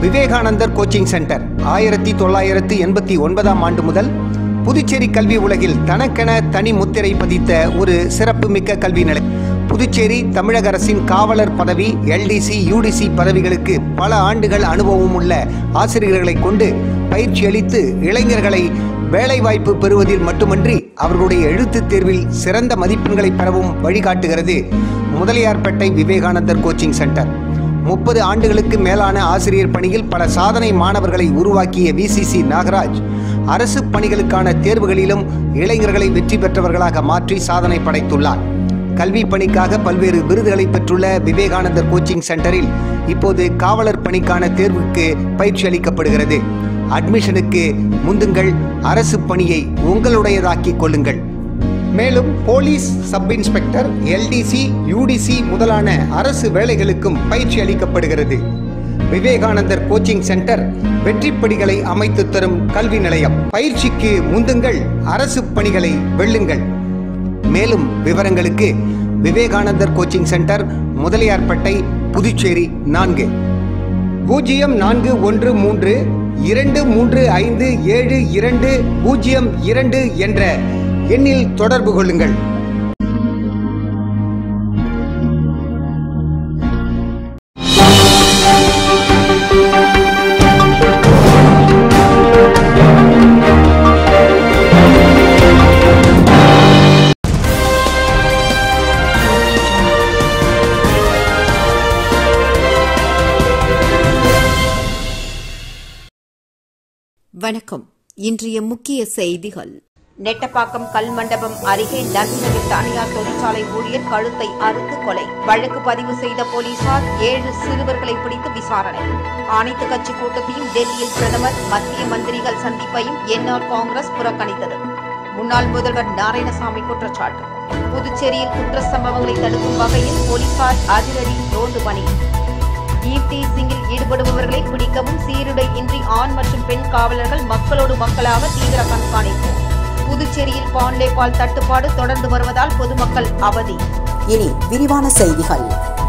விவேகானந்தர் coaching centre ஆயிரத்தி தொள்ளாயிரத்து எண்பத்தி ஒன்பதாம் ஆண்டு முதல் புதுச்சேரி கல்வி உலகில் தனக்கென தனி முத்திரை பதித்த ஒரு சிறப்புமிக்க கல்வி நிலையம் புதுச்சேரி தமிழக அரசின் காவலர் பதவி எல்டிசி யூடிசி பதவிகளுக்கு பல ஆண்டுகள் அனுபவம் உள்ள ஆசிரியர்களை கொண்டு பயிற்சி அளித்து இளைஞர்களை வேலைவாய்ப்பு பெறுவதில் மட்டுமன்றி அவர்களுடைய எழுத்துத் தேர்வில் சிறந்த மதிப்பெண்களை பெறவும் வழிகாட்டுகிறது முதலியார்பேட்டை விவேகானந்தர் கோச்சிங் சென்டர் முப்பது ஆண்டுகளுக்கு மேலான ஆசிரியர் பணியில் பல சாதனை மாணவர்களை உருவாக்கிய விசிசி நாகராஜ் அரசு பணிகளுக்கான தேர்வுகளிலும் இளைஞர்களை வெற்றி பெற்றவர்களாக மாற்றி சாதனை படைத்துள்ளார் கல்வி பணிக்காக பல்வேறு விருதுகளை பெற்றுள்ள விவேகானந்தர் கோச்சிங் சென்டரில் இப்போது காவலர் பணிக்கான தேர்வுக்கு பயிற்சி அளிக்கப்படுகிறது அட்மிஷனுக்கு முந்துங்கள் அரசு பணியை உங்களுடையதாக்கிக் கொள்ளுங்கள் மேலும் police sub inspector LDC UDC முதலான அரசு வேலைகளுக்கும் பயிற்சி அளிக்கப்படுகிறது விவேகானந்தர் கோச்சிங் சென்டர் வெற்றிப்படிகளை அமைத்து தரும் கல்வி நிலையம் பயிற்சிக்கு முந்துங்கள் அரசு பணிகளை வெல்லுங்கள் மேலும் விவரங்களுக்கு விவேகானந்தர் கோச்சிங் சென்டர் முதலியார்பேட்டை புதுச்சேரி நான்கு பூஜ்ஜியம் நான்கு ஒன்று மூன்று இரண்டு மூன்று ஐந்து ஏழு இரண்டு பூஜ்ஜியம் இரண்டு என்ற எண்ணில் தொடர்பு கொள்ளுங்கள் வணக்கம் இன்றைய முக்கிய செய்திகள் நெட்டப்பாக்கம் கல் மண்டபம் அருகே நடுநிலை தனியார் தொழிற்சாலை ஊழியர் கழுத்தை அறுத்து கொலை வழக்கு பதிவு செய்த போலீசார் ஏழு சிறுவர்களை பிடித்து விசாரணை அனைத்து கட்சி கூட்டத்தையும் டெல்லியில் பிரதமர் மத்திய மந்திரிகள் சந்திப்பையும் என்ஆர் காங்கிரஸ் புறக்கணித்தது முன்னாள் முதல்வர் நாராயணசாமி குற்றச்சாட்டு புதுச்சேரியில் குற்ற சம்பவங்களை தடுக்கும் வகையில் போலீசார் அதிரடி ரோந்து பணி ஈவ் டீசிங்கில் ஈடுபடுபவர்களை பிடிக்கவும் சீருடை இன்றி ஆண் மற்றும் பெண் காவலர்கள் மக்களோடு மக்களாக தீவிர கண்காணிப்பு புதுச்சேரியில் பாண்டே பால் தட்டுப்பாடு தொடர்ந்து வருவதால் பொதுமக்கள் அவதி இனி விரிவான செய்திகள்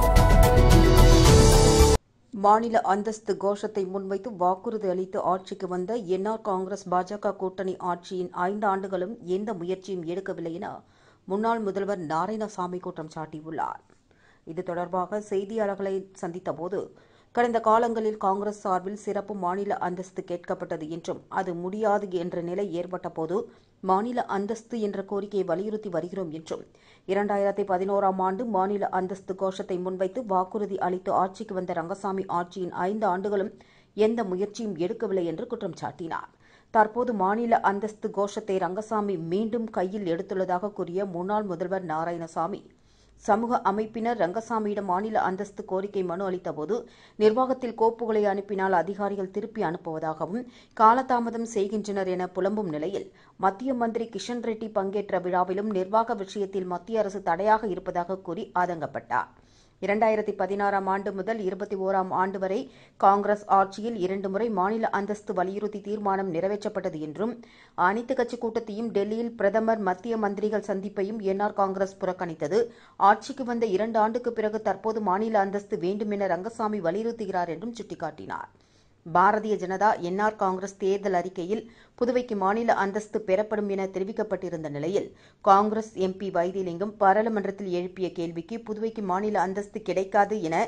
மாநில அந்தஸ்து கோஷத்தை முன்வைத்து வாக்குறுதி அளித்து ஆட்சிக்கு வந்த என்ஆர் காங்கிரஸ் பாஜக கூட்டணி ஆட்சியின் ஐந்து ஆண்டுகளும் எந்த முயற்சியும் எடுக்கவில்லை என முன்னாள் முதல்வர் நாராயணசாமி குற்றம் சாட்டியுள்ளார் இது தொடர்பாக செய்தியாளர்களை சந்தித்தபோது கடந்த காலங்களில் காங்கிரஸ் சார்பில் சிறப்பு மாநில அந்தஸ்து கேட்கப்பட்டது என்றும் அது முடியாது என்ற நிலை ஏற்பட்டபோது மாநில அந்தஸ்து என்ற கோரிக்கையை வலியுறுத்தி வருகிறோம் என்றும் இரண்டாயிரத்தி பதினோராம் ஆண்டு மாநில அந்தஸ்து கோஷத்தை முன்வைத்து வாக்குறுதி அளித்து ஆட்சிக்கு வந்த ரங்கசாமி ஆட்சியின் ஐந்து ஆண்டுகளும் எந்த முயற்சியும் எடுக்கவில்லை என்று குற்றம் சாட்டினார் தற்போது மாநில அந்தஸ்து கோஷத்தை ரங்கசாமி மீண்டும் கையில் எடுத்துள்ளதாக கூறிய முன்னாள் முதல்வர் நாராயணசாமி சமூக அமைப்பினர் ரங்கசாமியிடம் மாநில அந்தஸ்து கோரிக்கை மனு அளித்தபோது நிர்வாகத்தில் கோப்புகளை அனுப்பினால் அதிகாரிகள் திருப்பி அனுப்புவதாகவும் காலதாமதம் செய்கின்றனர் என புலம்பும் நிலையில் மத்திய மந்திரி கிஷன் ரெட்டி பங்கேற்ற விழாவிலும் நிர்வாக விஷயத்தில் மத்திய அரசு தடையாக இருப்பதாக கூறி ஆதங்கப்பட்டார் இரண்டாயிரத்தி பதினாறாம் ஆண்டு முதல் இருபத்தி ஓராம் ஆண்டு வரை காங்கிரஸ் ஆட்சியில் இரண்டு முறை மாநில அந்தஸ்து வலியுறுத்தி தீர்மானம் நிறைவேற்றப்பட்டது என்றும் அனைத்து கட்சி கூட்டத்தையும் டெல்லியில் பிரதமர் மத்திய மந்திரிகள் சந்திப்பையும் என்ஆர் காங்கிரஸ் புறக்கணித்தது ஆட்சிக்கு வந்த இரண்டு ஆண்டுக்கு பிறகு தற்போது மாநில அந்தஸ்து வேண்டும் என ரங்கசாமி வலியுறுத்துகிறார் என்றும் சுட்டிக்காட்டினார் பாரதிய ஜனதா என்ஆர் காங்கிரஸ் தேர்தல் அறிக்கையில் புதுவைக்கு மாநில அந்தஸ்து பெறப்படும் என தெரிவிக்கப்பட்டிருந்த நிலையில் காங்கிரஸ் எம்பி வைத்தியலிங்கம் பாராளுமன்றத்தில் எழுப்பிய கேள்விக்கு புதுவைக்கு மாநில அந்தஸ்து கிடைக்காது என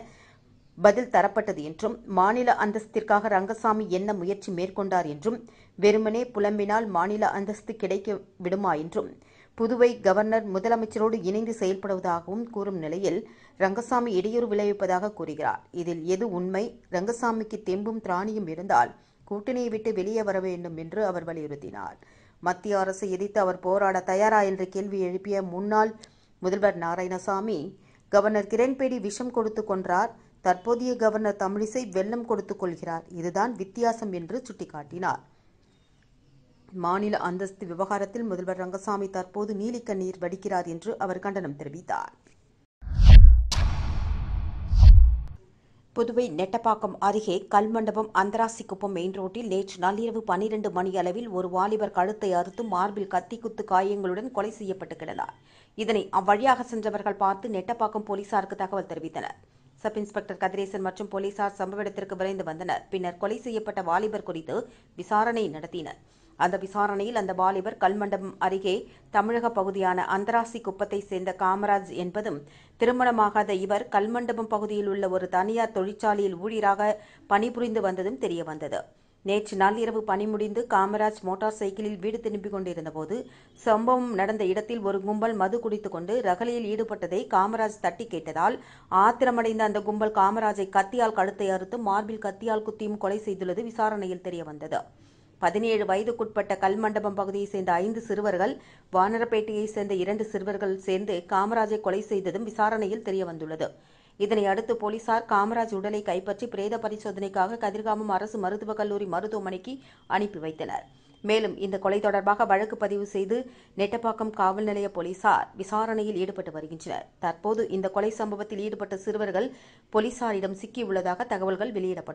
பதில் தரப்பட்டது என்றும் மாநில அந்தஸ்திற்காக ரங்கசாமி என்ன முயற்சி மேற்கொண்டார் என்றும் வெறுமனே புலம்பினால் மாநில அந்தஸ்து கிடைக்க விடுமா என்றும் புதுவை கவர்னர் முதலமைச்சரோடு இணைந்து செயல்படுவதாகவும் கூறும் நிலையில் ரங்கசாமி இடையூறு விளைவிப்பதாக கூறுகிறார் இதில் எது உண்மை ரங்கசாமிக்கு தெம்பும் திராணியும் இருந்தால் கூட்டணியை விட்டு வெளியே வர வேண்டும் என்று அவர் வலியுறுத்தினார் மத்திய அரசை எதிர்த்து அவர் போராட தயாரா என்ற கேள்வி எழுப்பிய முன்னாள் முதல்வர் நாராயணசாமி கவர்னர் கிரண்பேடி விஷம் கொடுத்து கொன்றார் தற்போதைய கவர்னர் தமிழிசை வெள்ளம் கொடுத்துக் கொள்கிறார் இதுதான் வித்தியாசம் என்று சுட்டிக்காட்டினார் மாநில அந்தஸ்து விவகாரத்தில் முதல்வர் ரங்கசாமி தற்போது நீலிக்கண்ணீர் வடிக்கிறார் என்று அவர் கண்டனம் தெரிவித்தார் புதுவை நெட்டப்பாக்கம் அருகே கல்மண்டபம் அந்தராசிக்குப்பம் மெயின் ரோட்டில் நேற்று நள்ளிரவு பன்னிரண்டு மணி அளவில் ஒரு வாலிபர் கழுத்தை அறுத்து மார்பில் கத்தி குத்து காயங்களுடன் கொலை செய்யப்பட்டு கிடந்தார் இதனை அவ்வழியாக சென்றவர்கள் பார்த்து நெட்டப்பாக்கம் போலீசாருக்கு தகவல் தெரிவித்தனர் சப் இன்ஸ்பெக்டர் கதிரேசன் மற்றும் போலீசார் சம்பவ இடத்திற்கு விரைந்து வந்தனர் பின்னர் கொலை செய்யப்பட்ட வாலிபர் குறித்து விசாரணை நடத்தினர் அந்த விசாரணையில் அந்த வாலிபர் கல்மண்டபம் அருகே தமிழக பகுதியான அந்தராசி குப்பத்தை சேர்ந்த காமராஜ் என்பதும் திருமணமாகாத இவர் கல்மண்டபம் பகுதியில் உள்ள ஒரு தனியார் தொழிற்சாலையில் ஊழியராக பணிபுரிந்து வந்ததும் தெரியவந்தது நேற்று நள்ளிரவு பணி முடிந்து காமராஜ் மோட்டார் சைக்கிளில் வீடு திரும்பிக் கொண்டிருந்தபோது சம்பவம் நடந்த இடத்தில் ஒரு கும்பல் மது குடித்துக் கொண்டு ரகலையில் ஈடுபட்டதை காமராஜ் தட்டி கேட்டதால் ஆத்திரமடைந்த அந்த கும்பல் காமராஜை கத்தியால் கழுத்தை அறுத்து மார்பில் கத்தியால் குத்தியும் கொலை செய்துள்ளது விசாரணையில் தெரியவந்தது பதினேழு வயதுக்குட்பட்ட கல்மண்டபம் பகுதியைச் சேர்ந்த ஐந்து சிறுவர்கள் வானரப்பேட்டையைச் சேர்ந்த இரண்டு சிறுவர்கள் சேர்ந்து காமராஜை கொலை செய்ததும் விசாரணையில் தெரியவந்துள்ளது இதனை அடுத்து போலீசார் காமராஜ் உடலை கைப்பற்றி பிரேத பரிசோதனைக்காக கதிர்காமம் அரசு மருத்துவக் கல்லூரி மருத்துவமனைக்கு அனுப்பி வைத்தனர் மேலும் இந்த கொலை தொடர்பாக வழக்கு பதிவு செய்து நெட்டப்பாக்கம் காவல் நிலைய போலீசார் விசாரணையில் ஈடுபட்டு வருகின்றனர் தற்போது இந்த கொலை சம்பவத்தில் ஈடுபட்ட சிறுவர்கள் போலீசாரிடம் சிக்கியுள்ளதாக தகவல்கள் வெளியிடப்பட்டன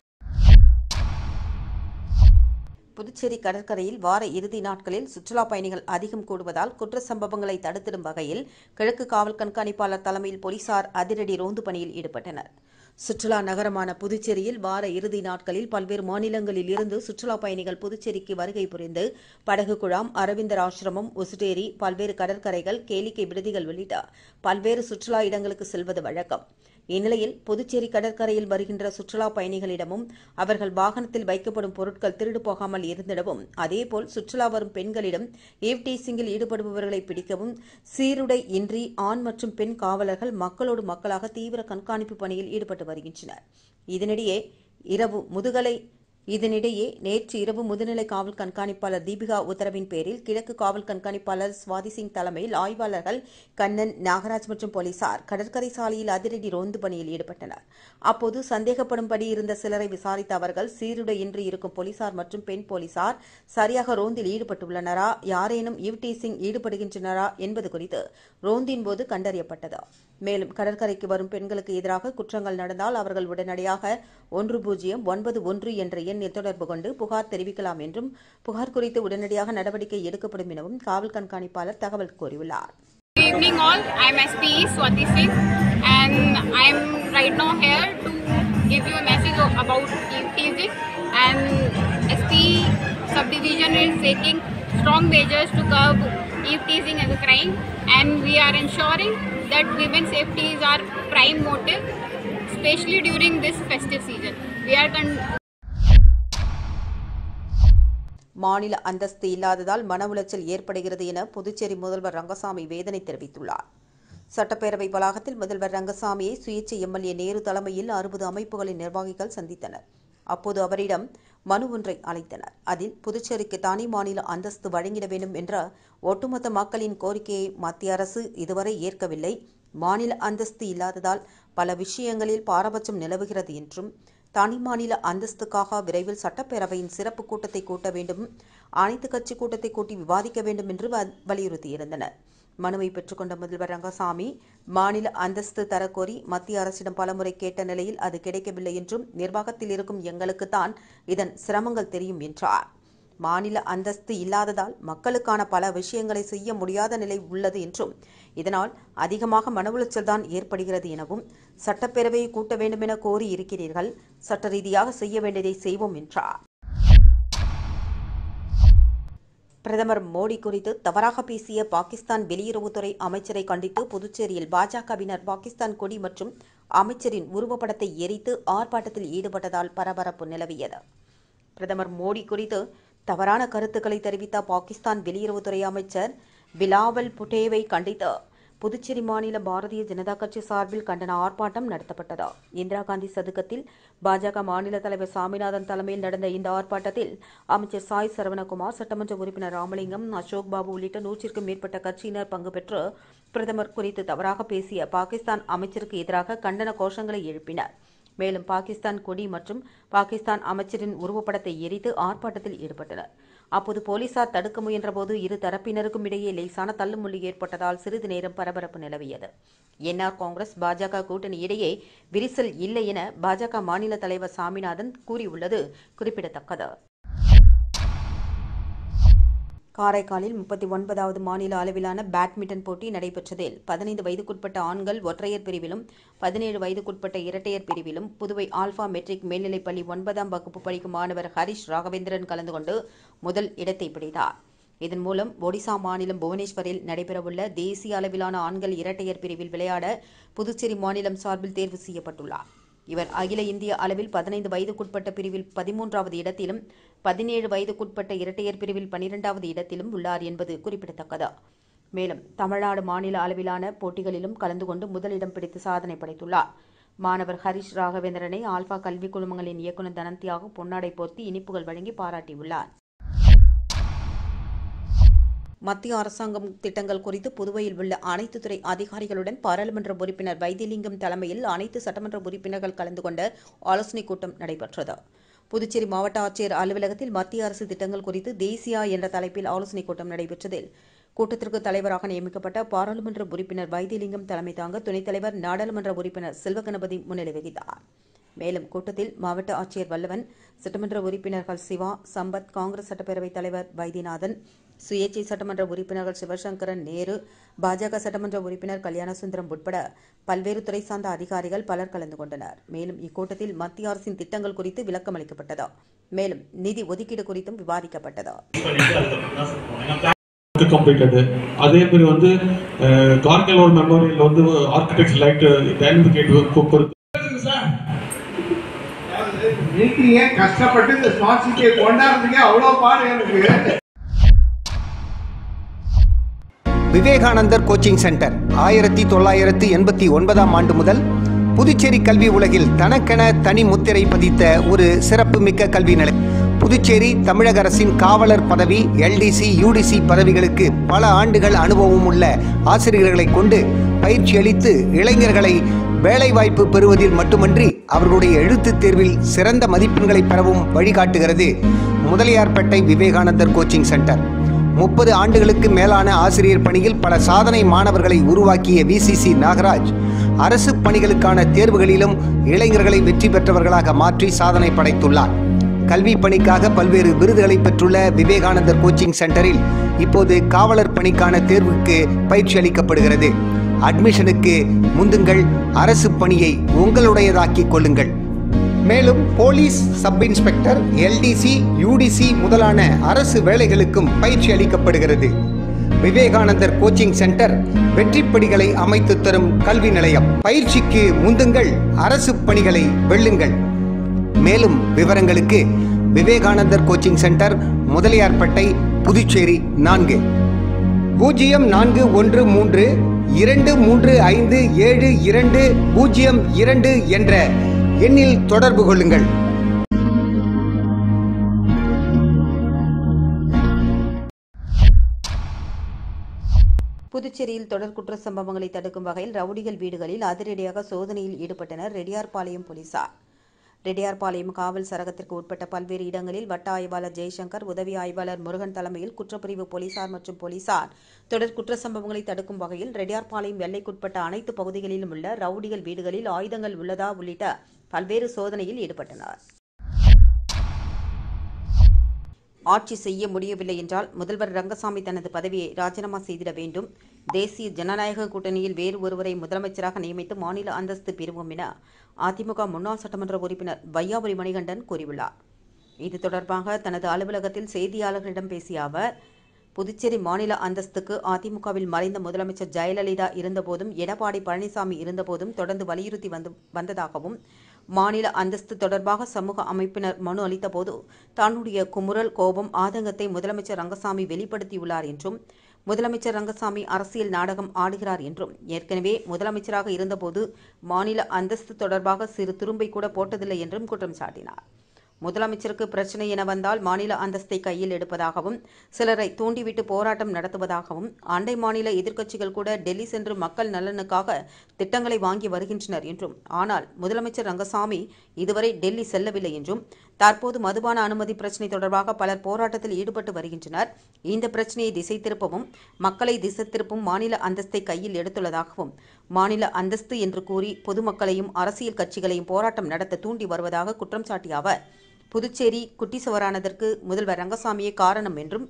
புதுச்சேரி கடற்கரையில் வார இறுதி நாட்களில் சுற்றுலா பயணிகள் அதிகம் கூடுவதால் குற்ற சம்பவங்களை தடுத்திடும் வகையில் கிழக்கு காவல் கண்காணிப்பாளர் தலைமையில் போலீசார் அதிரடி ரோந்து பணியில் ஈடுபட்டனர் சுற்றுலா நகரமான புதுச்சேரியில் வார இறுதி நாட்களில் பல்வேறு மாநிலங்களில் இருந்து சுற்றுலா பயணிகள் புதுச்சேரிக்கு வருகை புரிந்து படகு குழாம் அரவிந்தர் ஆசிரமம் உசுடேரி பல்வேறு கடற்கரைகள் கேளிக்கை விடுதிகள் உள்ளிட்ட பல்வேறு சுற்றுலா இடங்களுக்கு செல்வது வழக்கம் இந்நிலையில் புதுச்சேரி கடற்கரையில் வருகின்ற சுற்றுலா பயணிகளிடமும் அவர்கள் வாகனத்தில் வைக்கப்படும் பொருட்கள் திருடு போகாமல் இருந்திடவும் அதேபோல் சுற்றுலா வரும் பெண்களிடம் ஈவ்டீசிங்கில் ஈடுபடுபவர்களை பிடிக்கவும் சீருடை இன்றி ஆண் மற்றும் பெண் காவலர்கள் மக்களோடு மக்களாக தீவிர கண்காணிப்பு பணியில் ஈடுபட்டு வருகின்றனர் இதனிடையே இரவு முதுகலை இதனிடையே நேற்று இரவு முதுநிலை காவல் கண்காணிப்பாளர் தீபிகா உத்தரவின் பேரில் கிழக்கு காவல் கண்காணிப்பாளர் சுவாதி சிங் தலைமையில் ஆய்வாளர்கள் கண்ணன் நாகராஜ் மற்றும் போலீசார் கடற்கரை சாலையில் அதிரடி ரோந்து பணியில் ஈடுபட்டனர் அப்போது சந்தேகப்படும்படி இருந்த சிலரை விசாரித்த அவர்கள் சீருடையின்றி இருக்கும் போலீசார் மற்றும் பெண் போலீசார் சரியாக ரோந்தில் ஈடுபட்டுள்ளனரா யாரேனும் ஈவ்டீசிங் ஈடுபடுகின்றனரா என்பது குறித்து ரோந்தின் போது கண்டறியப்பட்டது மேலும் கடற்கரைக்கு வரும் பெண்களுக்கு எதிராக குற்றங்கள் நடந்தால் அவர்கள் உடனடியாக ஒன்று பூஜ்ஜியம் ஒன்பது ஒன்று என்ற எண்ணில் தொடர்பு கொண்டு புகார் தெரிவிக்கலாம் என்றும் புகார் குறித்து உடனடியாக நடவடிக்கை எடுக்கப்படும் எனவும் காவல் கண்காணிப்பாளர் தகவல் கூறியுள்ளார் Good evening all. I'm SP Swati Singh and I'm right now here to give you a message o- about teasing and SP subdivision is taking strong measures to curb eve teasing as a crime and we are ensuring that women's safety is our prime motive especially during this festive season. We are con- மாநில அந்தஸ்து இல்லாததால் மன உளைச்சல் ஏற்படுகிறது என புதுச்சேரி முதல்வர் ரங்கசாமி வேதனை தெரிவித்துள்ளார் சட்டப்பேரவை வளாகத்தில் முதல்வர் ரங்கசாமியை சுயேட்சை எம்எல்ஏ நேரு தலைமையில் அறுபது அமைப்புகளின் நிர்வாகிகள் சந்தித்தனர் அப்போது அவரிடம் மனு ஒன்றை அளித்தனர் அதில் புதுச்சேரிக்கு தனி மாநில அந்தஸ்து வழங்கிட வேண்டும் என்ற ஒட்டுமொத்த மக்களின் கோரிக்கையை மத்திய அரசு இதுவரை ஏற்கவில்லை மாநில அந்தஸ்து இல்லாததால் பல விஷயங்களில் பாரபட்சம் நிலவுகிறது என்றும் தனி மாநில அந்தஸ்துக்காக விரைவில் சட்டப்பேரவையின் சிறப்பு கூட்டத்தை கூட்ட வேண்டும் அனைத்து கட்சி கூட்டத்தை கூட்டி விவாதிக்க வேண்டும் என்று வ- வலியுறுத்தியிருந்தனர் மனுவை பெற்றுக்கொண்ட முதல்வர் ரங்கசாமி மாநில அந்தஸ்து தரக்கோரி மத்திய அரசிடம் பலமுறை கேட்ட நிலையில் அது கிடைக்கவில்லை என்றும் நிர்வாகத்தில் இருக்கும் எங்களுக்குத்தான் இதன் சிரமங்கள் தெரியும் என்றார் மாநில அந்தஸ்து இல்லாததால் மக்களுக்கான பல விஷயங்களை செய்ய முடியாத நிலை உள்ளது என்றும் இதனால் அதிகமாக மன உளைச்சல் தான் ஏற்படுகிறது எனவும் சட்டப்பேரவையை கூட்ட வேண்டும் என கோரி இருக்கிறீர்கள் சட்ட ரீதியாக செய்ய வேண்டியதை செய்வோம் என்றார் பிரதமர் மோடி குறித்து தவறாக பேசிய பாகிஸ்தான் வெளியுறவுத்துறை அமைச்சரை கண்டித்து புதுச்சேரியில் பாஜகவினர் பாகிஸ்தான் கொடி மற்றும் அமைச்சரின் உருவப்படத்தை எரித்து ஆர்ப்பாட்டத்தில் ஈடுபட்டதால் பரபரப்பு நிலவியது பிரதமர் மோடி குறித்து தவறான கருத்துக்களை தெரிவித்த பாகிஸ்தான் வெளியுறவுத்துறை அமைச்சர் பிலாவல் புட்டேவை கண்டித்து புதுச்சேரி மாநில பாரதிய ஜனதா கட்சி சார்பில் கண்டன ஆர்ப்பாட்டம் நடத்தப்பட்டது இந்திரா காந்தி சதுக்கத்தில் பாஜக மாநில தலைவர் சாமிநாதன் தலைமையில் நடந்த இந்த ஆர்ப்பாட்டத்தில் அமைச்சர் சாய் சரவணகுமார் சட்டமன்ற உறுப்பினர் ராமலிங்கம் அசோக் பாபு உள்ளிட்ட நூற்றிற்கும் மேற்பட்ட கட்சியினர் பங்கு பெற்று பிரதமர் குறித்து தவறாக பேசிய பாகிஸ்தான் அமைச்சருக்கு எதிராக கண்டன கோஷங்களை எழுப்பினர் மேலும் பாகிஸ்தான் கொடி மற்றும் பாகிஸ்தான் அமைச்சரின் உருவப்படத்தை எரித்து ஆர்ப்பாட்டத்தில் ஈடுபட்டனர் அப்போது போலீசார் தடுக்க முயன்றபோது இரு தரப்பினருக்கும் இடையே லேசான தள்ளுமுள்ளி ஏற்பட்டதால் சிறிது நேரம் பரபரப்பு நிலவியது என்ஆர் காங்கிரஸ் பாஜக கூட்டணி இடையே விரிசல் இல்லை என பாஜக மாநில தலைவர் சாமிநாதன் கூறியுள்ளது குறிப்பிடத்தக்கது காரைக்காலில் முப்பத்தி ஒன்பதாவது மாநில அளவிலான பேட்மிண்டன் போட்டி நடைபெற்றதில் பதினைந்து வயதுக்குட்பட்ட ஆண்கள் ஒற்றையர் பிரிவிலும் பதினேழு வயதுக்குட்பட்ட இரட்டையர் பிரிவிலும் புதுவை ஆல்பா மெட்ரிக் மேல்நிலைப்பள்ளி ஒன்பதாம் வகுப்பு படிக்கும் மாணவர் ஹரிஷ் ராகவேந்திரன் கலந்து கொண்டு முதல் இடத்தை பிடித்தார் இதன் மூலம் ஒடிசா மாநிலம் புவனேஸ்வரில் நடைபெறவுள்ள தேசிய அளவிலான ஆண்கள் இரட்டையர் பிரிவில் விளையாட புதுச்சேரி மாநிலம் சார்பில் தேர்வு செய்யப்பட்டுள்ளார் இவர் அகில இந்திய அளவில் பதினைந்து வயதுக்குட்பட்ட பிரிவில் பதிமூன்றாவது இடத்திலும் பதினேழு வயதுக்குட்பட்ட இரட்டையர் பிரிவில் பனிரெண்டாவது இடத்திலும் உள்ளார் என்பது குறிப்பிடத்தக்கது மேலும் தமிழ்நாடு மாநில அளவிலான போட்டிகளிலும் கலந்து கொண்டு முதலிடம் பிடித்து சாதனை படைத்துள்ளார் மாணவர் ஹரிஷ் ராகவேந்திரனை ஆல்பா கல்விக் குழுமங்களின் இயக்குநர் தனந்தியாக பொன்னாடை போர்த்தி இனிப்புகள் வழங்கி பாராட்டியுள்ளார் மத்திய அரசாங்கம் திட்டங்கள் குறித்து புதுவையில் உள்ள அனைத்து துறை அதிகாரிகளுடன் பாராளுமன்ற உறுப்பினர் வைத்திலிங்கம் தலைமையில் அனைத்து சட்டமன்ற உறுப்பினர்கள் கலந்து கொண்ட ஆலோசனைக் கூட்டம் நடைபெற்றது புதுச்சேரி மாவட்ட ஆட்சியர் அலுவலகத்தில் மத்திய அரசு திட்டங்கள் குறித்து தேசியா என்ற தலைப்பில் ஆலோசனைக் கூட்டம் நடைபெற்றதில் கூட்டத்திற்கு தலைவராக நியமிக்கப்பட்ட பாராளுமன்ற உறுப்பினர் வைத்திலிங்கம் தலைமை தாங்க துணைத் தலைவர் நாடாளுமன்ற உறுப்பினர் செல்வகணபதி முன்னிலை வகித்தார் மேலும் கூட்டத்தில் மாவட்ட ஆட்சியர் வல்லவன் சட்டமன்ற உறுப்பினர்கள் சிவா சம்பத் காங்கிரஸ் சட்டப்பேரவைத் தலைவர் வைத்தியநாதன் சுயேட்சை சட்டமன்ற உறுப்பினர்கள் சிவசங்கரன் நேரு பாஜக சட்டமன்ற உறுப்பினர் கல்யாணசுந்தரம் உட்பட பல்வேறு துறை சார்ந்த அதிகாரிகள் பலர் கலந்து கொண்டனர் மேலும் இக்கூட்டத்தில் மத்திய அரசின் திட்டங்கள் குறித்து விளக்கம் அளிக்கப்பட்டது மேலும் நிதி ஒதுக்கீடு குறித்தும் விவாதிக்கப்பட்டது கம்ப்ளீட்டடு அதே மாதிரி வந்து கார்கிலோட மெமோரியல் வந்து ஆர்கிடெக்ட் லைட் டைனமிக் கொடுத்து நீங்க கஷ்டப்பட்டு இந்த ஸ்மார்ட் சிட்டியை கொண்டாடுறதுக்கே அவ்வளோ பாடு எனக்கு விவேகானந்தர் கோச்சிங் சென்டர் ஆயிரத்தி தொள்ளாயிரத்து எண்பத்தி ஒன்பதாம் ஆண்டு முதல் புதுச்சேரி கல்வி உலகில் தனக்கென தனி முத்திரை பதித்த ஒரு சிறப்புமிக்க கல்வி நிலை புதுச்சேரி தமிழக அரசின் காவலர் பதவி எல்டிசி யூடிசி பதவிகளுக்கு பல ஆண்டுகள் அனுபவம் உள்ள ஆசிரியர்களை கொண்டு பயிற்சி அளித்து இளைஞர்களை வேலைவாய்ப்பு பெறுவதில் மட்டுமன்றி அவர்களுடைய எழுத்துத் தேர்வில் சிறந்த மதிப்பெண்களை பெறவும் வழிகாட்டுகிறது முதலியார்பேட்டை விவேகானந்தர் கோச்சிங் சென்டர் முப்பது ஆண்டுகளுக்கு மேலான ஆசிரியர் பணியில் பல சாதனை மாணவர்களை உருவாக்கிய விசிசி நாகராஜ் அரசு பணிகளுக்கான தேர்வுகளிலும் இளைஞர்களை வெற்றி பெற்றவர்களாக மாற்றி சாதனை படைத்துள்ளார் கல்வி பணிக்காக பல்வேறு விருதுகளை பெற்றுள்ள விவேகானந்தர் கோச்சிங் சென்டரில் இப்போது காவலர் பணிக்கான தேர்வுக்கு பயிற்சி அளிக்கப்படுகிறது அட்மிஷனுக்கு முந்துங்கள் அரசு பணியை உங்களுடையதாக்கிக் கொள்ளுங்கள் மேலும் police sub inspector LDC UDC முதலான அரசு வேலைகளுக்கும் பயிற்சி அளிக்கப்படுகிறது விவேகானந்தர் கோச்சிங் சென்டர் வெற்றிப்படிகளை அமைத்து தரும் கல்வி நிலையம் பயிற்சிக்கு முந்துங்கள் அரசு பணிகளை வெல்லுங்கள் மேலும் விவரங்களுக்கு விவேகானந்தர் கோச்சிங் சென்டர் முதலியார்பேட்டை புதுச்சேரி நான்கு பூஜ்ஜியம் நான்கு ஒன்று மூன்று இரண்டு மூன்று ஐந்து ஏழு இரண்டு பூஜ்ஜியம் இரண்டு என்ற எண்ணில் தொடர்பு கொள்ளுங்கள் புதுச்சேரியில் தொடர் குற்ற சம்பவங்களை தடுக்கும் வகையில் ரவுடிகள் வீடுகளில் அதிரடியாக சோதனையில் ஈடுபட்டனர் ரெட்டியார்பாளையம் போலீசார் ரெட்டியார்பாளையம் காவல் சரகத்திற்கு உட்பட்ட பல்வேறு இடங்களில் வட்ட ஆய்வாளர் ஜெய்சங்கர் உதவி ஆய்வாளர் முருகன் தலைமையில் குற்றப்பிரிவு போலீசார் மற்றும் போலீசார் தொடர் குற்ற சம்பவங்களை தடுக்கும் வகையில் ரெட்டியார்பாளையம் எல்லைக்குட்பட்ட அனைத்து பகுதிகளிலும் உள்ள ரவுடிகள் வீடுகளில் ஆயுதங்கள் உள்ளதா உள்ளிட்ட பல்வேறு சோதனையில் ஈடுபட்டனர் ஆட்சி செய்ய முடியவில்லை என்றால் முதல்வர் ரங்கசாமி தனது பதவியை ராஜினாமா செய்திட வேண்டும் தேசிய ஜனநாயக கூட்டணியில் வேறு ஒருவரை முதலமைச்சராக நியமித்து மாநில அந்தஸ்து பெறுவோம் என அதிமுக முன்னாள் சட்டமன்ற உறுப்பினர் வையாபுரி மணிகண்டன் கூறியுள்ளார் இது தொடர்பாக தனது அலுவலகத்தில் செய்தியாளர்களிடம் பேசிய அவர் புதுச்சேரி மாநில அந்தஸ்துக்கு அதிமுகவில் மறைந்த முதலமைச்சர் ஜெயலலிதா இருந்தபோதும் எடப்பாடி பழனிசாமி இருந்தபோதும் தொடர்ந்து வலியுறுத்தி வந்து வந்ததாகவும் மாநில அந்தஸ்து தொடர்பாக சமூக அமைப்பினர் மனு அளித்தபோது தன்னுடைய குமுறல் கோபம் ஆதங்கத்தை முதலமைச்சர் ரங்கசாமி வெளிப்படுத்தியுள்ளார் என்றும் முதலமைச்சர் ரங்கசாமி அரசியல் நாடகம் ஆடுகிறார் என்றும் ஏற்கனவே முதலமைச்சராக இருந்தபோது மாநில அந்தஸ்து தொடர்பாக சிறு துரும்பை கூட போட்டதில்லை என்றும் குற்றம் சாட்டினார் முதலமைச்சருக்கு பிரச்சனை என வந்தால் மாநில அந்தஸ்தை கையில் எடுப்பதாகவும் சிலரை தூண்டிவிட்டு போராட்டம் நடத்துவதாகவும் அண்டை மாநில எதிர்க்கட்சிகள் கூட டெல்லி சென்று மக்கள் நலனுக்காக திட்டங்களை வாங்கி வருகின்றனர் என்றும் ஆனால் முதலமைச்சர் ரங்கசாமி இதுவரை டெல்லி செல்லவில்லை என்றும் தற்போது மதுபான அனுமதி பிரச்சினை தொடர்பாக பலர் போராட்டத்தில் ஈடுபட்டு வருகின்றனர் இந்த பிரச்சனையை திசை திருப்பவும் மக்களை திசை திருப்பும் மாநில அந்தஸ்தை கையில் எடுத்துள்ளதாகவும் மாநில அந்தஸ்து என்று கூறி பொதுமக்களையும் அரசியல் கட்சிகளையும் போராட்டம் நடத்த தூண்டி வருவதாக குற்றம் சாட்டிய அவர் புதுச்சேரி குட்டிசுவரானதற்கு முதல்வர் ரங்கசாமியே காரணம் என்றும்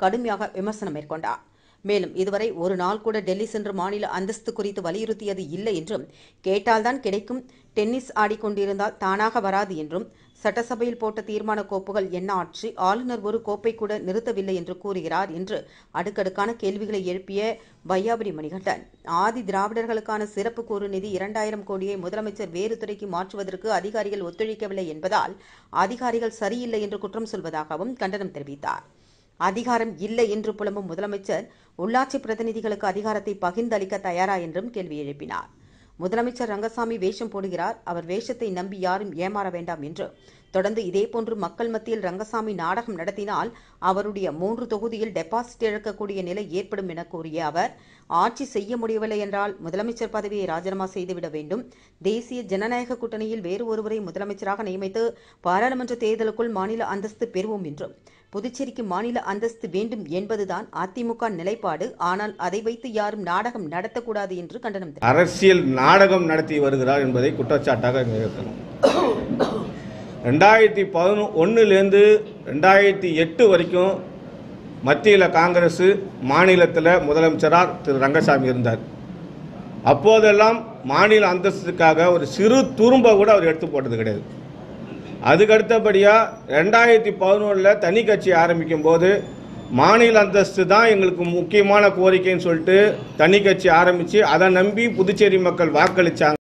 கடுமையாக விமர்சனம் மேற்கொண்டார் மேலும் இதுவரை ஒரு நாள் கூட டெல்லி சென்று மாநில அந்தஸ்து குறித்து வலியுறுத்தியது இல்லை என்றும் கேட்டால்தான் கிடைக்கும் டென்னிஸ் ஆடிக்கொண்டிருந்தால் தானாக வராது என்றும் சட்டசபையில் போட்ட தீர்மான கோப்புகள் என்ன ஆட்சி ஆளுநர் ஒரு கோப்பை கூட நிறுத்தவில்லை என்று கூறுகிறார் என்று அடுக்கடுக்கான கேள்விகளை எழுப்பிய வையாபுரி மணிகண்டன் ஆதி திராவிடர்களுக்கான சிறப்பு கூறு நிதி இரண்டாயிரம் கோடியை முதலமைச்சர் வேறு துறைக்கு மாற்றுவதற்கு அதிகாரிகள் ஒத்துழைக்கவில்லை என்பதால் அதிகாரிகள் சரியில்லை என்று குற்றம் சொல்வதாகவும் கண்டனம் தெரிவித்தார் அதிகாரம் இல்லை என்று புலம்பும் முதலமைச்சர் உள்ளாட்சி பிரதிநிதிகளுக்கு அதிகாரத்தை பகிர்ந்தளிக்க தயாரா என்றும் கேள்வி எழுப்பினார் முதலமைச்சர் ரங்கசாமி வேஷம் போடுகிறார் அவர் வேஷத்தை நம்பி யாரும் ஏமாற வேண்டாம் என்று தொடர்ந்து இதேபோன்று மக்கள் மத்தியில் ரங்கசாமி நாடகம் நடத்தினால் அவருடைய மூன்று தொகுதியில் டெபாசிட் இழக்கக்கூடிய நிலை ஏற்படும் என கூறிய அவர் ஆட்சி செய்ய முடியவில்லை என்றால் முதலமைச்சர் பதவியை ராஜினாமா செய்துவிட வேண்டும் தேசிய ஜனநாயக கூட்டணியில் வேறு ஒருவரை முதலமைச்சராக நியமித்து பாராளுமன்ற தேர்தலுக்குள் மாநில அந்தஸ்து பெறுவோம் என்றும் புதுச்சேரிக்கு மாநில அந்தஸ்து வேண்டும் என்பதுதான் அதிமுக நிலைப்பாடு ஆனால் அதை வைத்து யாரும் நாடகம் நடத்தக்கூடாது என்று கண்டனம் தெரிவித்தார். அரசியல் நாடகம் நடத்தி வருகிறார் என்பதை குற்றச்சாட்டாக இங்கே இருக்கலாம் ரெண்டாயிரத்தி பதினொ ஒன்றுலேருந்து ரெண்டாயிரத்தி எட்டு வரைக்கும் மத்தியில் காங்கிரஸ் மாநிலத்தில் முதலமைச்சராக திரு ரங்கசாமி இருந்தார் அப்போதெல்லாம் மாநில அந்தஸ்துக்காக ஒரு சிறு துரும்ப கூட அவர் எடுத்து போட்டது கிடையாது அதுக்கு அடுத்தபடியாக ரெண்டாயிரத்தி பதினொன்றில் தனி கட்சி ஆரம்பிக்கும் போது மாநில அந்தஸ்து தான் எங்களுக்கு முக்கியமான கோரிக்கைன்னு சொல்லிட்டு தனி கட்சி ஆரம்பித்து அதை நம்பி புதுச்சேரி மக்கள் வாக்களித்தாங்க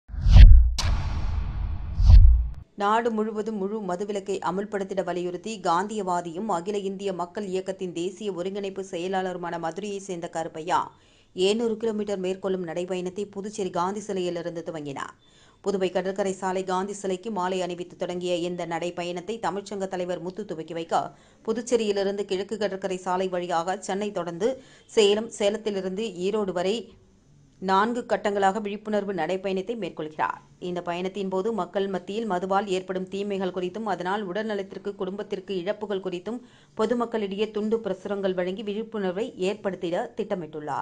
நாடு முழுவதும் முழு மதுவிலக்கை அமுல்படுத்திட வலியுறுத்தி காந்தியவாதியும் அகில இந்திய மக்கள் இயக்கத்தின் தேசிய ஒருங்கிணைப்பு செயலாளருமான மதுரையைச் சேர்ந்த கருப்பையா ஏழூறு கிலோமீட்டர் மேற்கொள்ளும் நடைபயணத்தை புதுச்சேரி காந்தி சிலையிலிருந்து துவங்கினார் புதுவை கடற்கரை சாலை காந்தி சிலைக்கு மாலை அணிவித்து தொடங்கிய இந்த நடைபயணத்தை தமிழ்ச்சங்க தலைவர் முத்து துவக்கி வைக்க புதுச்சேரியிலிருந்து கிழக்கு கடற்கரை சாலை வழியாக சென்னை தொடர்ந்து சேலம் சேலத்திலிருந்து ஈரோடு வரை நான்கு கட்டங்களாக விழிப்புணர்வு நடைப்பயணத்தை மேற்கொள்கிறார் இந்த பயணத்தின் போது மக்கள் மத்தியில் மதுவால் ஏற்படும் தீமைகள் குறித்தும் அதனால் உடல்நலத்திற்கு குடும்பத்திற்கு இழப்புகள் குறித்தும் பொதுமக்களிடையே துண்டு பிரசுரங்கள் வழங்கி விழிப்புணர்வை ஏற்படுத்திட திட்டமிட்டுள்ளார்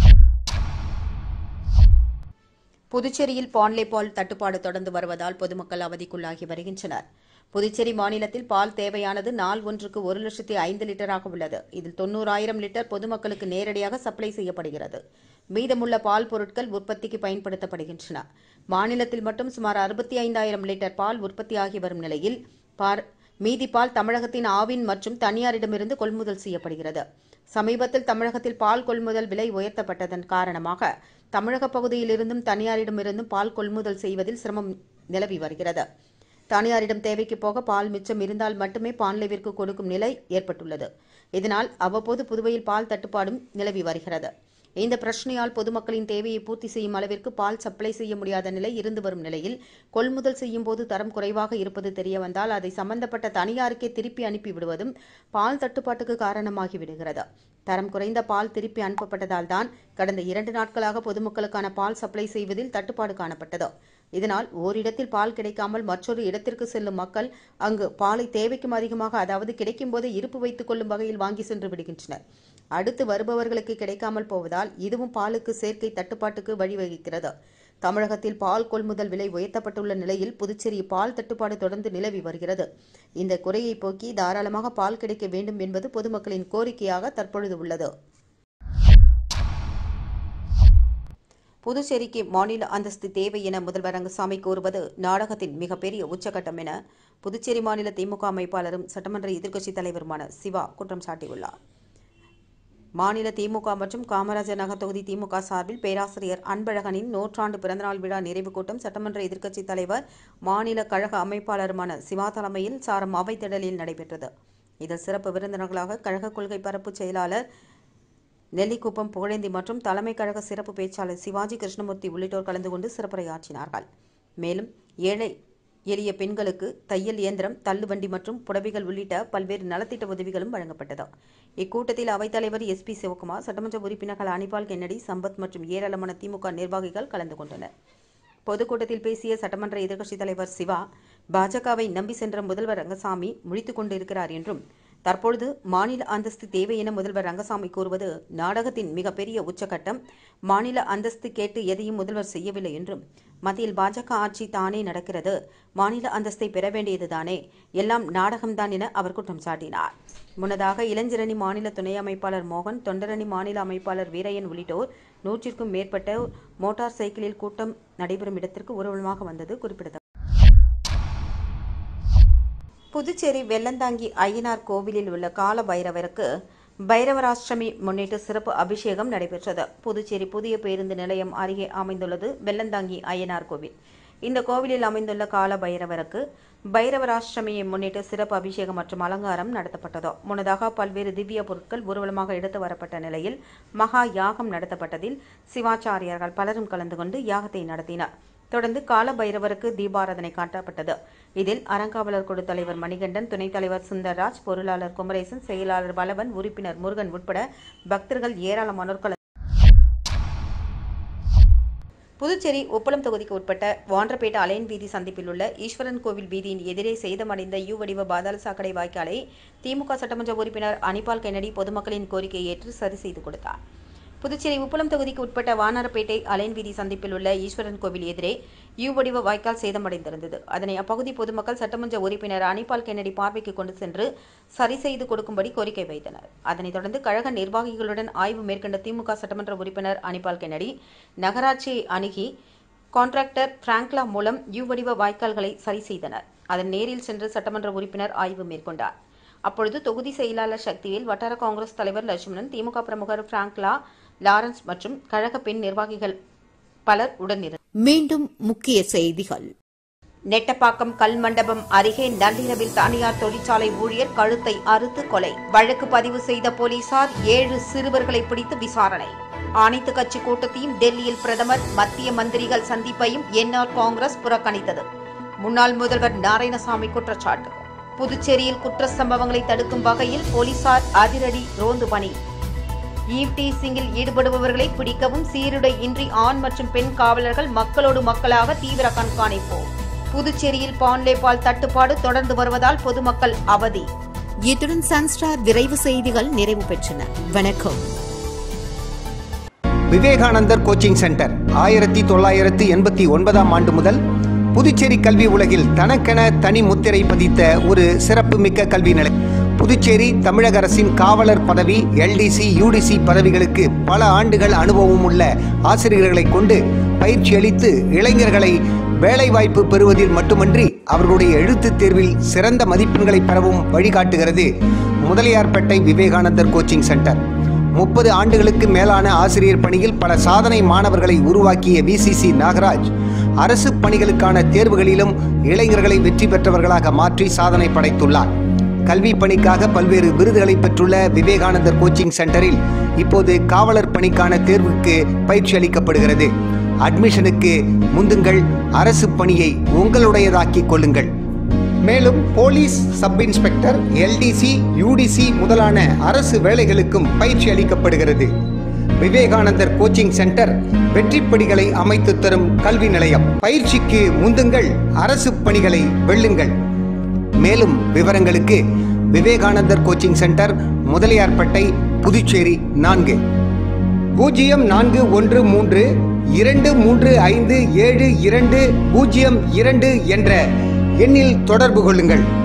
புதுச்சேரியில் பான்லே பால் தட்டுப்பாடு தொடர்ந்து வருவதால் பொதுமக்கள் அவதிக்குள்ளாகி வருகின்றனர் புதுச்சேரி மாநிலத்தில் பால் தேவையானது நாள் ஒன்றுக்கு ஒரு லட்சத்தி ஐந்து லிட்டராக உள்ளது இதில் தொண்ணூறாயிரம் லிட்டர் பொதுமக்களுக்கு நேரடியாக சப்ளை செய்யப்படுகிறது மீதமுள்ள பால் பொருட்கள் உற்பத்திக்கு பயன்படுத்தப்படுகின்றன மாநிலத்தில் மட்டும் சுமார் அறுபத்தி ஐந்தாயிரம் லிட்டர் பால் உற்பத்தியாகி வரும் நிலையில் பார் மீதி பால் தமிழகத்தின் ஆவின் மற்றும் தனியாரிடமிருந்து கொள்முதல் செய்யப்படுகிறது சமீபத்தில் தமிழகத்தில் பால் கொள்முதல் விலை உயர்த்தப்பட்டதன் காரணமாக தமிழக பகுதியிலிருந்தும் தனியாரிடமிருந்தும் பால் கொள்முதல் செய்வதில் சிரமம் நிலவி வருகிறது தனியாரிடம் தேவைக்கு போக பால் மிச்சம் இருந்தால் மட்டுமே பான்லேவிற்கு கொடுக்கும் நிலை ஏற்பட்டுள்ளது இதனால் அவ்வப்போது புதுவையில் பால் தட்டுப்பாடும் நிலவி வருகிறது இந்த பிரச்சனையால் பொதுமக்களின் தேவையை பூர்த்தி செய்யும் அளவிற்கு பால் சப்ளை செய்ய முடியாத நிலை இருந்து வரும் நிலையில் கொள்முதல் செய்யும் போது தரம் குறைவாக இருப்பது தெரிய வந்தால் அதை சம்பந்தப்பட்ட தனியாருக்கே திருப்பி அனுப்பி விடுவதும் பால் தட்டுப்பாட்டுக்கு காரணமாகி விடுகிறது தரம் குறைந்த பால் திருப்பி அனுப்பப்பட்டதால் தான் கடந்த இரண்டு நாட்களாக பொதுமக்களுக்கான பால் சப்ளை செய்வதில் தட்டுப்பாடு காணப்பட்டது இதனால் ஓரிடத்தில் பால் கிடைக்காமல் மற்றொரு இடத்திற்கு செல்லும் மக்கள் அங்கு பாலை தேவைக்கும் அதிகமாக அதாவது கிடைக்கும் போது இருப்பு வைத்துக் கொள்ளும் வகையில் வாங்கி சென்று விடுகின்றனர் அடுத்து வருபவர்களுக்கு கிடைக்காமல் போவதால் இதுவும் பாலுக்கு சேர்க்கை தட்டுப்பாட்டுக்கு வழிவகுக்கிறது தமிழகத்தில் பால் கொள்முதல் விலை உயர்த்தப்பட்டுள்ள நிலையில் புதுச்சேரி பால் தட்டுப்பாடு தொடர்ந்து நிலவி வருகிறது இந்த குறையை போக்கி தாராளமாக பால் கிடைக்க வேண்டும் என்பது பொதுமக்களின் கோரிக்கையாக தற்பொழுது உள்ளது புதுச்சேரிக்கு மாநில அந்தஸ்து தேவை என முதல்வர் ரங்கசாமி கூறுவது நாடகத்தின் மிகப்பெரிய உச்சகட்டம் என புதுச்சேரி மாநில திமுக அமைப்பாளரும் சட்டமன்ற எதிர்க்கட்சித் தலைவருமான சிவா குற்றம் சாட்டியுள்ளார் மாநில திமுக மற்றும் காமராஜர் நகர் தொகுதி திமுக சார்பில் பேராசிரியர் அன்பழகனின் நூற்றாண்டு பிறந்தநாள் விழா நிறைவு கூட்டம் சட்டமன்ற எதிர்க்கட்சித் தலைவர் மாநில கழக அமைப்பாளருமான சிவா தலைமையில் சாரம் அவைத்திடலில் நடைபெற்றது இதில் சிறப்பு விருந்தினர்களாக கழக கொள்கை பரப்பு செயலாளர் நெல்லிக்குப்பம் புகழேந்தி மற்றும் தலைமை கழக சிறப்பு பேச்சாளர் சிவாஜி கிருஷ்ணமூர்த்தி உள்ளிட்டோர் கலந்து கொண்டு சிறப்புரையாற்றினார்கள் மேலும் ஏழை எளிய பெண்களுக்கு தையல் இயந்திரம் தள்ளுவண்டி மற்றும் புடவைகள் உள்ளிட்ட பல்வேறு நலத்திட்ட உதவிகளும் வழங்கப்பட்டது இக்கூட்டத்தில் அவைத்தலைவர் எஸ் பி சிவகுமார் சட்டமன்ற உறுப்பினர்கள் அனிபால் கென்னடி சம்பத் மற்றும் ஏராளமான திமுக நிர்வாகிகள் கலந்து கொண்டனர் பொதுக்கூட்டத்தில் பேசிய சட்டமன்ற எதிர்க்கட்சித் தலைவர் சிவா பாஜகவை நம்பி சென்ற முதல்வர் ரங்கசாமி முழித்துக் கொண்டிருக்கிறார் என்றும் தற்பொழுது மாநில அந்தஸ்து தேவை என முதல்வர் ரங்கசாமி கூறுவது நாடகத்தின் மிகப்பெரிய உச்சகட்டம் மாநில அந்தஸ்து கேட்டு எதையும் முதல்வர் செய்யவில்லை என்றும் மத்தியில் பாஜக ஆட்சி தானே நடக்கிறது மாநில அந்தஸ்தை பெற வேண்டியதுதானே எல்லாம் நாடகம்தான் என அவர் குற்றம் சாட்டினார் முன்னதாக இளஞ்சிரணி மாநில துணை அமைப்பாளர் மோகன் தொண்டரணி மாநில அமைப்பாளர் வீரையன் உள்ளிட்டோர் நூற்றிற்கும் மேற்பட்ட மோட்டார் சைக்கிளில் கூட்டம் நடைபெறும் இடத்திற்கு ஊர்வலமாக வந்தது குறிப்பிடத்தக்கது புதுச்சேரி வெள்ளந்தாங்கி ஐயனார் கோவிலில் உள்ள கால பைரவருக்கு பைரவராஷ்டிரமி முன்னிட்டு சிறப்பு அபிஷேகம் நடைபெற்றது புதுச்சேரி புதிய பேருந்து நிலையம் அருகே அமைந்துள்ளது வெள்ளந்தாங்கி ஐயனார் கோவில் இந்த கோவிலில் அமைந்துள்ள கால பைரவருக்கு பைரவராஷ்டிரமியை முன்னிட்டு சிறப்பு அபிஷேகம் மற்றும் அலங்காரம் நடத்தப்பட்டது முன்னதாக பல்வேறு திவ்ய பொருட்கள் ஊர்வலமாக எடுத்து வரப்பட்ட நிலையில் மகா யாகம் நடத்தப்பட்டதில் சிவாச்சாரியர்கள் பலரும் கலந்து கொண்டு யாகத்தை நடத்தினர் தொடர்ந்து கால பைரவருக்கு தீபாராதனை காட்டப்பட்டது இதில் அறங்காவலர் குழு தலைவர் மணிகண்டன் துணைத் தலைவர் சுந்தர்ராஜ் பொருளாளர் குமரேசன் செயலாளர் பலவன் உறுப்பினர் முருகன் உட்பட பக்தர்கள் ஏராளமானோர் கலந்து புதுச்சேரி உப்பளம் தொகுதிக்கு உட்பட்ட வான்றப்பேட்டை அலைன் வீதி சந்திப்பில் உள்ள ஈஸ்வரன் கோவில் வீதியின் எதிரே சேதமடைந்த யூ வடிவ பாதாள சாக்கடை வாய்க்காலை திமுக சட்டமன்ற உறுப்பினர் அனிபால் கென்னடி பொதுமக்களின் கோரிக்கையை ஏற்று சரி செய்து கொடுத்தார் புதுச்சேரி உப்பளம் தொகுதிக்கு உட்பட்ட வானாரப்பேட்டை அலைன் வீதி சந்திப்பில் உள்ள ஈஸ்வரன் கோவில் எதிரே யூ வடிவ வாய்க்கால் சேதமடைந்திருந்தது அதனை அப்பகுதி பொதுமக்கள் சட்டமன்ற உறுப்பினர் அனிபால் கென்னடி பார்வைக்கு கொண்டு சென்று சரி செய்து கொடுக்கும்படி கோரிக்கை வைத்தனர் அதனைத் தொடர்ந்து கழக நிர்வாகிகளுடன் ஆய்வு மேற்கொண்ட திமுக சட்டமன்ற உறுப்பினர் அனிபால் கென்னடி நகராட்சியை அணுகி கான்ட்ராக்டர் பிராங்க்லா மூலம் யூ வடிவ வாய்க்கால்களை சரி செய்தனர் அதன் நேரில் சென்று சட்டமன்ற உறுப்பினர் ஆய்வு மேற்கொண்டார் அப்பொழுது தொகுதி செயலாளர் சக்திவேல் வட்டார காங்கிரஸ் தலைவர் லட்சுமணன் திமுக பிரமுகர் பிராங்க்லா லாரன்ஸ் மற்றும் கழக பெண் நிர்வாகிகள் பலர் உடனிருந்தனர் மீண்டும் முக்கிய செய்திகள் நெட்டப்பாக்கம் கல் மண்டபம் அருகே நள்ளிரவில் தனியார் தொழிற்சாலை ஊழியர் கழுத்தை அறுத்து கொலை வழக்கு பதிவு செய்த போலீசார் ஏழு சிறுவர்களை பிடித்து விசாரணை அனைத்து கட்சி கூட்டத்தையும் டெல்லியில் பிரதமர் மத்திய மந்திரிகள் சந்திப்பையும் என்ஆர் காங்கிரஸ் புறக்கணித்தது முன்னாள் முதல்வர் நாராயணசாமி குற்றச்சாட்டு புதுச்சேரியில் குற்ற சம்பவங்களை தடுக்கும் வகையில் போலீசார் அதிரடி ரோந்து பணி ஈவ் டீசிங்கில் ஈடுபடுபவர்களை பிடிக்கவும் சீருடை இன்றி ஆண் மற்றும் பெண் காவலர்கள் மக்களோடு மக்களாக தீவிர கண்காணிப்பு புதுச்சேரியில் பான்லே பால் தட்டுப்பாடு தொடர்ந்து வருவதால் பொதுமக்கள் அவதி இத்துடன் சன்ஸ்டார் விரைவு செய்திகள் நிறைவு பெற்றன வணக்கம் விவேகானந்தர் கோச்சிங் சென்டர் ஆயிரத்தி தொள்ளாயிரத்து எண்பத்தி ஒன்பதாம் ஆண்டு முதல் புதுச்சேரி கல்வி உலகில் தனக்கென தனி முத்திரை பதித்த ஒரு சிறப்புமிக்க கல்வி நிலை புதுச்சேரி தமிழக அரசின் காவலர் பதவி எல்டிசி யூடிசி பதவிகளுக்கு பல ஆண்டுகள் அனுபவம் உள்ள ஆசிரியர்களை கொண்டு பயிற்சி அளித்து இளைஞர்களை வேலைவாய்ப்பு பெறுவதில் மட்டுமன்றி அவர்களுடைய எழுத்துத் தேர்வில் சிறந்த மதிப்பெண்களை பெறவும் வழிகாட்டுகிறது முதலியார்பேட்டை விவேகானந்தர் கோச்சிங் சென்டர் முப்பது ஆண்டுகளுக்கு மேலான ஆசிரியர் பணியில் பல சாதனை மாணவர்களை உருவாக்கிய விசிசி நாகராஜ் அரசு பணிகளுக்கான தேர்வுகளிலும் இளைஞர்களை வெற்றி பெற்றவர்களாக மாற்றி சாதனை படைத்துள்ளார் கல்வி பணிக்காக பல்வேறு விருதுகளை பெற்றுள்ள விவேகானந்தர் கோச்சிங் சென்டரில் இப்போது காவலர் பணிக்கான தேர்வுக்கு பயிற்சி அளிக்கப்படுகிறது அட்மிஷனுக்கு முந்துங்கள் அரசு பணியை உங்களுடையதாக்கிக் கொள்ளுங்கள் மேலும் police sub inspector LDC UDC முதலான அரசு வேலைகளுக்கும் பயிற்சி அளிக்கப்படுகிறது விவேகானந்தர் கோச்சிங் சென்டர் வெற்றிப்படிகளை அமைத்து தரும் கல்வி நிலையம் பயிற்சிக்கு முந்துங்கள் அரசு பணிகளை வெல்லுங்கள் மேலும் விவரங்களுக்கு விவேகானந்தர் கோச்சிங் சென்டர் முதலியார்பேட்டை புதுச்சேரி நான்கு பூஜ்ஜியம் நான்கு ஒன்று மூன்று இரண்டு மூன்று ஐந்து ஏழு இரண்டு பூஜ்ஜியம் இரண்டு என்ற எண்ணில் தொடர்பு கொள்ளுங்கள்